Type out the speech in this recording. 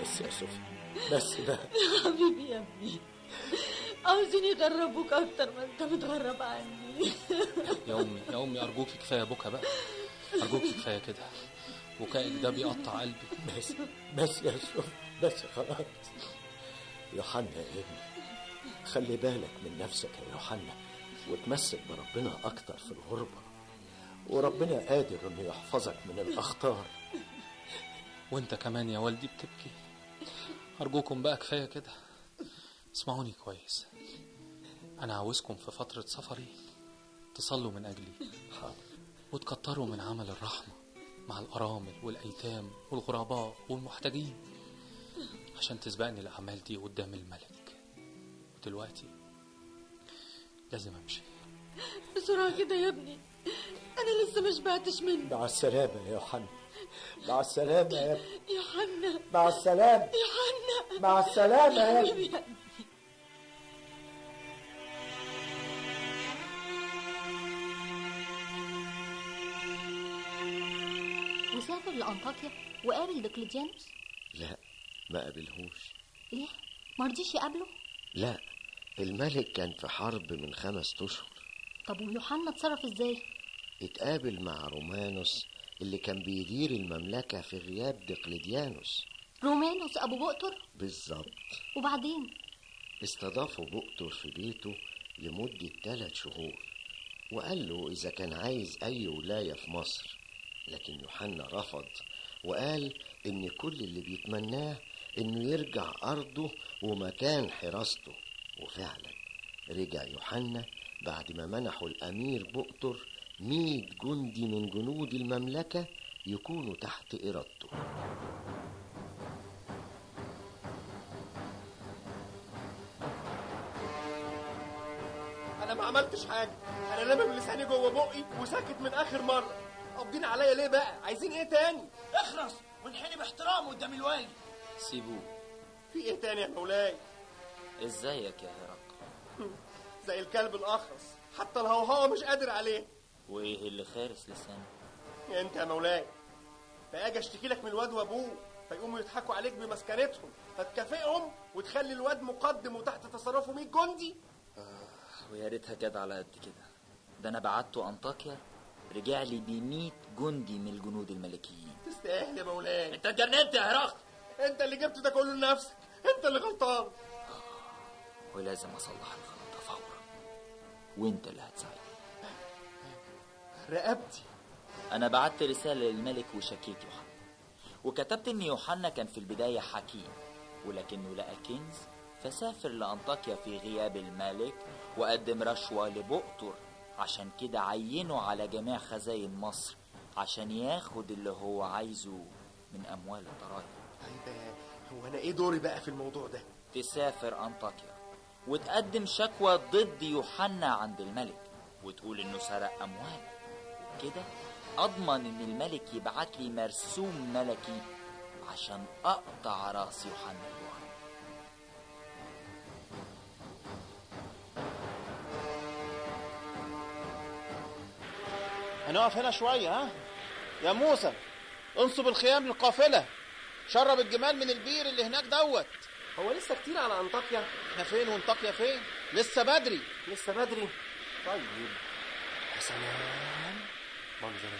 بس يا صوفي بس بقى حبيبي يا ابني عاوزين يغربوك اكتر ما انت متغرب عني يا امي يا امي ارجوكي كفايه بكا بقى ارجوكي كفايه كده بكائك ده بيقطع قلبي بس بس يا صوفي بس خلاص يوحنا يا ابني خلي بالك من نفسك يا يوحنا وتمسك بربنا أكتر في الغربة وربنا قادر إنه يحفظك من الأخطار وانت كمان يا والدي بتبكي ارجوكم بقى كفايه كده اسمعوني كويس انا عاوزكم في فتره سفري تصلوا من اجلي حاضر وتكتروا من عمل الرحمه مع الارامل والايتام والغرباء والمحتاجين عشان تسبقني الاعمال دي قدام الملك ودلوقتي لازم امشي بسرعة كده يا ابني انا لسه ما شبعتش منه مع السلامة يا يوحنا مع السلامة يا ابني يا حنا مع السلامة يا حنا مع السلامة يا ابني حبيبي يا ابني وسافر لأنطاكيا وقابل دقلديانوس لا ما قابلهوش ليه؟ مرضيش يقابله؟ لا الملك كان في حرب من خمس اشهر طب ويوحنا اتصرف ازاي؟ اتقابل مع رومانوس اللي كان بيدير المملكة في غياب دقلديانوس رومانوس أبو بؤتر بالظبط وبعدين استضافوا بؤتر في بيته لمدة ثلاث شهور وقال له إذا كان عايز أي ولاية في مصر لكن يوحنا رفض وقال إن كل اللي بيتمناه إنه يرجع أرضه ومكان حراسته وفعلا رجع يوحنا بعد ما منحوا الأمير بؤتر مية جندي من جنود المملكة يكونوا تحت إرادته انا ما عملتش حاجه انا لامم لساني جوه بقي وساكت من اخر مره قابضين عليا ليه بقى عايزين ايه تاني اخرس وانحني باحترام قدام الوالي سيبوه في ايه تاني يا مولاي ازيك يا هرقل زي الكلب الاخرس حتى الهوهوه مش قادر عليه وايه اللي خارس لسانه انت يا مولاي فاجي اشتكي لك من الواد وابوه فيقوموا يضحكوا عليك بمسكنتهم فتكافئهم وتخلي الواد مقدم وتحت تصرفه 100 جندي ويا ريتها جت على قد كده ده انا بعته انطاكيا رجع لي ب 100 جندي من الجنود الملكيين تستاهل يا مولاي انت اتجننت يا هرقل انت اللي جبت ده كله لنفسك انت اللي غلطان ولازم اصلح الغلط ده فورا وانت اللي هتساعدني رقبتي انا بعت رساله للملك وشكيت يوحنا وكتبت ان يوحنا كان في البدايه حكيم ولكنه لقى كنز فسافر لانطاكيا في غياب الملك وقدم رشوه لبؤتر عشان كده عينه على جميع خزاين مصر عشان ياخد اللي هو عايزه من اموال الضرائب طيب هو انا ايه دوري بقى في الموضوع ده تسافر أنطاكيا وتقدم شكوى ضد يوحنا عند الملك وتقول إنه سرق أموال وكده أضمن إن الملك يبعت لي مرسوم ملكي عشان أقطع راس يوحنا الوهمي هنقف هنا شوية ها يا موسى انصب الخيام للقافلة شرب الجمال من البير اللي هناك دوت هو لسه كتير على انطاكيا احنا فين وانطاكيا فين لسه بدري لسه بدري طيب يا سلام منظر